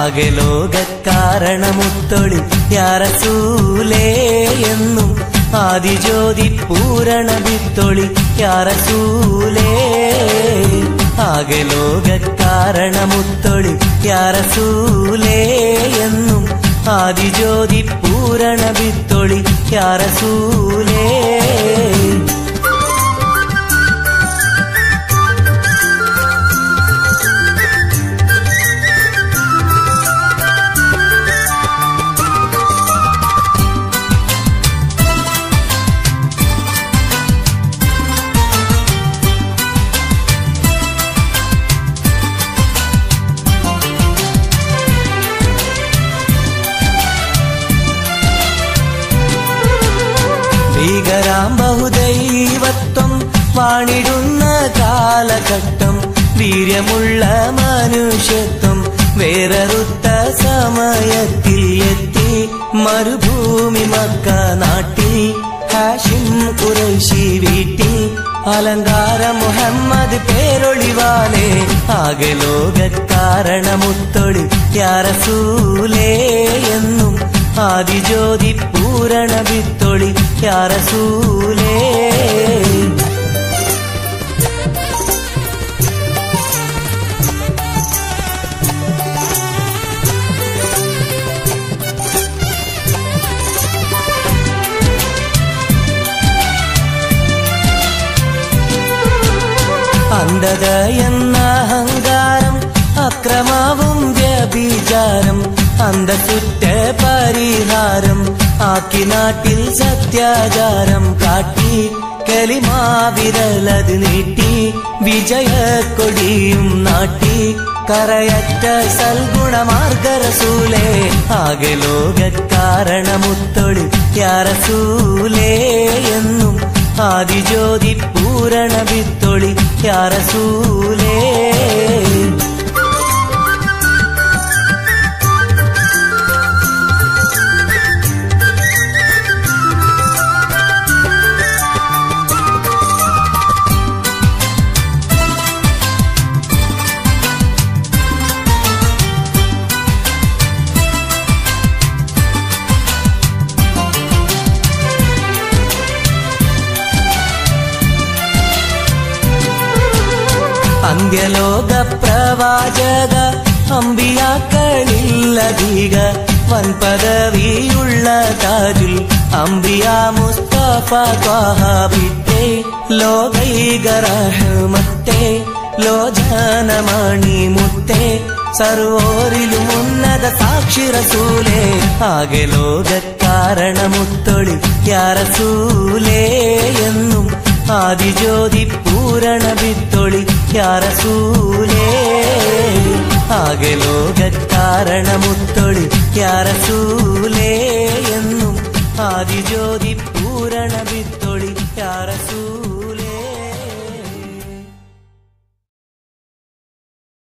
ആകെ ലോകക്കാരണമുത്തൊളി യാറസൂലേ എന്നും ആദിജ്യോതി പൂരണ വിത്തൊളി യാറസൂലേ ആകെ ലോകക്കാരണമുത്തൊളി യാറസൂലേ എന്നും ആദിജ്യോതി പൂരണ വിത്തൊളി യാറസൂലേ ഭീകരാം ബഹുദൈവത്വം വാണിടുന്ന കാലഘട്ടം വീര്യമുള്ള മനുഷ്യത്വം വേററുത്ത സമയത്തിൽ എത്തി മരുഭൂമി മക്ക നാട്ടിൽ ഹാഷിം കുറൈശി വീട്ടിൽ അലങ്കാര മുഹമ്മദ് പേരൊളിവാലേ ആകെ ലോകക്കാരണമുത്തൊളി യാറസൂലേ എന്നും ആദിജ്യോതി പൂരണ വിത്തൊളി യാറസൂലേ അന്ധത എന്ന അഹങ്കാരം അക്രമാവും വ്യഭിചാരം അന്ധസുറ്റ പരിഹാരം ആക്കി നാട്ടിൽ സത്യാചാരം കാട്ടി കലിമാവിരലത് നീട്ടി വിജയക്കൊടിയും നാട്ടി കറയറ്റ സൽഗുണമാർഗരസൂലേ ആകെ ലോകക്കാരണമുത്തൊളി യാറസൂലേ എന്നും ആദിജ്യോതി പൂരണ വിത്തൊളി യാറസൂലേ അന്ത്യലോക പ്രവാചക അമ്പിയാക്കളില്ലധിക വൻപദവിയുള്ള താജുൽ അമ്പിയ മുസ്തഫ ത്വാഹാബിത്തെ ലോകൈകറഹമത്തെ ലോചനമണി മുത്തെ സർവോരിലും ഉന്നത സാക്ഷി റസൂലേ ആകെ ലോകക്കാരണമുത്തൊളി യാറസൂലേ എന്നും ആദിജ്യോതി പൂരണ വിത്തൊളി യാറസൂലേ ആകെ ലോകക്കാരണമുത്തൊളി യാറസൂലേ എന്നും ആദിജ്യോതി പൂരണ